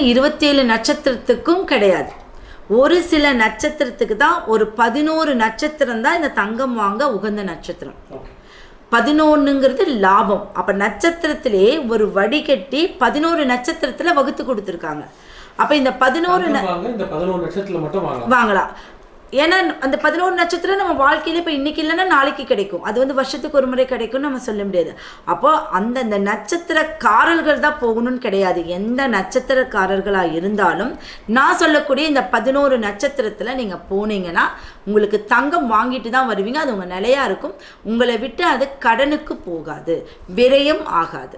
இருபத்தேழு நட்சத்திரத்துக்கும் கிடையாது ஒரு சில நட்சத்திரத்துக்கு தான் ஒரு பதினோரு நட்சத்திரம் தான் இந்த தங்கம் வாங்க உகந்த நட்சத்திரம் ஓகே பதினொன்றுங்கிறது லாபம் அப்போ நட்சத்திரத்திலே ஒரு வடிகட்டி பதினோரு நட்சத்திரத்தில் வகுத்து கொடுத்துருக்காங்க அப்போ இந்த பதினோரு ந- வாங்க இந்த பதினோரு நட்சத்திரத்துல மட்டும் வாங்கலாம் வாங்கலாம் ஏன்னா அந்த பதினோரு நட்சத்திரம் நம்ம வாழ்க்கையில இப்போ இன்னைக்கு இல்லைன்னா நாளைக்கு கிடைக்கும் அது வந்து வருஷத்துக்கு ஒரு முறை கிடைக்கும்னு நம்ம சொல்ல முடியாது அப்போ அந்தந்த நட்சத்திரக்காரர்கள் தான் போகணும்னு கிடையாது எந்த நட்சத்திரக்காரர்களாக இருந்தாலும் நான் சொல்லக்கூடிய இந்த பதினோரு நட்சத்திரத்தில் நீங்கள் போனீங்கன்னா உங்களுக்கு தங்கம் வாங்கிட்டு தான் வருவீங்க அது உங்கள் நிலையா இருக்கும் உங்களை விட்டு அது கடனுக்கு போகாது விரயம் ஆகாது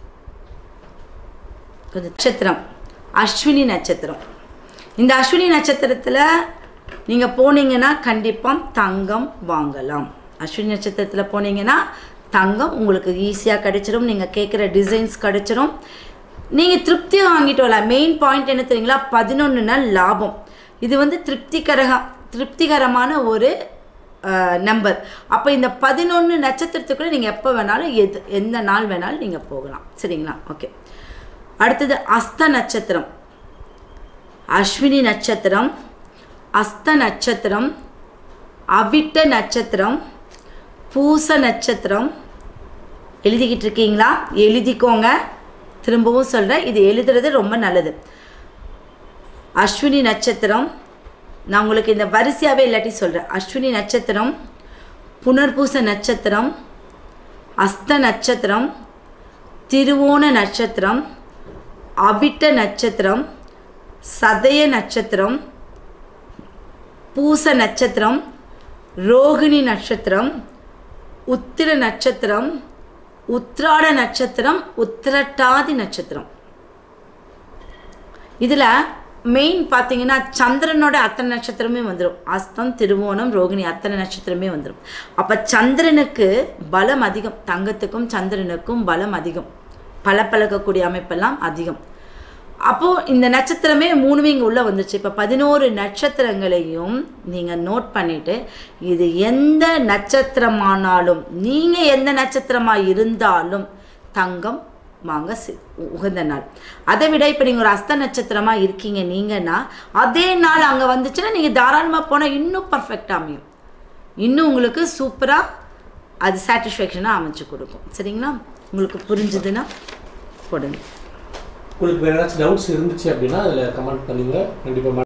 கொஞ்சம் நட்சத்திரம் அஸ்வினி நட்சத்திரம் இந்த அஸ்வினி நட்சத்திரத்தில் நீங்கள் போனீங்கன்னா கண்டிப்பாக தங்கம் வாங்கலாம் அஸ்வினி நட்சத்திரத்தில் போனீங்கன்னா தங்கம் உங்களுக்கு ஈஸியாக கிடைச்சிரும் நீங்கள் கேட்குற டிசைன்ஸ் கிடைச்சிரும் நீங்கள் திருப்தியாக வாங்கிட்டு வரலாம் மெயின் பாயிண்ட் என்ன தெரியுங்களா பதினொன்றுனா லாபம் இது வந்து திருப்திகரக திருப்திகரமான ஒரு நம்பர் அப்போ இந்த பதினொன்று நட்சத்திரத்துக்குள்ளே நீங்கள் எப்போ வேணாலும் எது எந்த நாள் வேணாலும் நீங்கள் போகலாம் சரிங்களா ஓகே அடுத்தது அஸ்த நட்சத்திரம் அஸ்வினி நட்சத்திரம் அஸ்த நட்சத்திரம் அவிட்ட நட்சத்திரம் பூச நட்சத்திரம் எழுதிக்கிட்டு இருக்கீங்களா எழுதிக்கோங்க திரும்பவும் சொல்கிறேன் இது எழுதுறது ரொம்ப நல்லது அஸ்வினி நட்சத்திரம் நான் உங்களுக்கு இந்த வரிசையாகவே இல்லாட்டி சொல்கிறேன் அஸ்வினி நட்சத்திரம் புனர்பூச நட்சத்திரம் அஸ்த நட்சத்திரம் திருவோண நட்சத்திரம் அவிட்ட நட்சத்திரம் சதய நட்சத்திரம் பூச நட்சத்திரம் ரோகிணி நட்சத்திரம் உத்திர நட்சத்திரம் உத்ராட நட்சத்திரம் உத்திரட்டாதி நட்சத்திரம் இதில் மெயின் பார்த்தீங்கன்னா சந்திரனோட அத்தனை நட்சத்திரமே வந்துடும் அஸ்தம் திருவோணம் ரோகிணி அத்தனை நட்சத்திரமே வந்துடும் அப்போ சந்திரனுக்கு பலம் அதிகம் தங்கத்துக்கும் சந்திரனுக்கும் பலம் அதிகம் பளபளக்கக்கூடிய அமைப்பெல்லாம் அதிகம் அப்போது இந்த நட்சத்திரமே மூணுமே இங்கே உள்ளே வந்துச்சு இப்போ பதினோரு நட்சத்திரங்களையும் நீங்கள் நோட் பண்ணிவிட்டு இது எந்த நட்சத்திரமானாலும் நீங்கள் எந்த நட்சத்திரமாக இருந்தாலும் தங்கம் வாங்க சி- உ- உகந்த நாள் அதை விட இப்போ நீங்கள் ஒரு அஸ்த நட்சத்திரமாக இருக்கீங்க நீங்கன்னா அதே நாள் அங்கே வந்துச்சுன்னா நீங்கள் தாராளமாக போனால் இன்னும் பர்ஃபெக்டாக அமையும் இன்னும் உங்களுக்கு சூப்பராக அது சாட்டிஸ்ஃபேக்ஷனாக அமைச்சு கொடுக்கும் சரிங்களா உங்களுக்கு புரிஞ்சுதுன்னா போடுங்க உங்களுக்கு வேற ஏதாச்சும் டவுட்ஸ் இருந்துச்சு அப்படின்னா அதில் கமெண்ட் பண்ணுங்க கண்டிப்பாக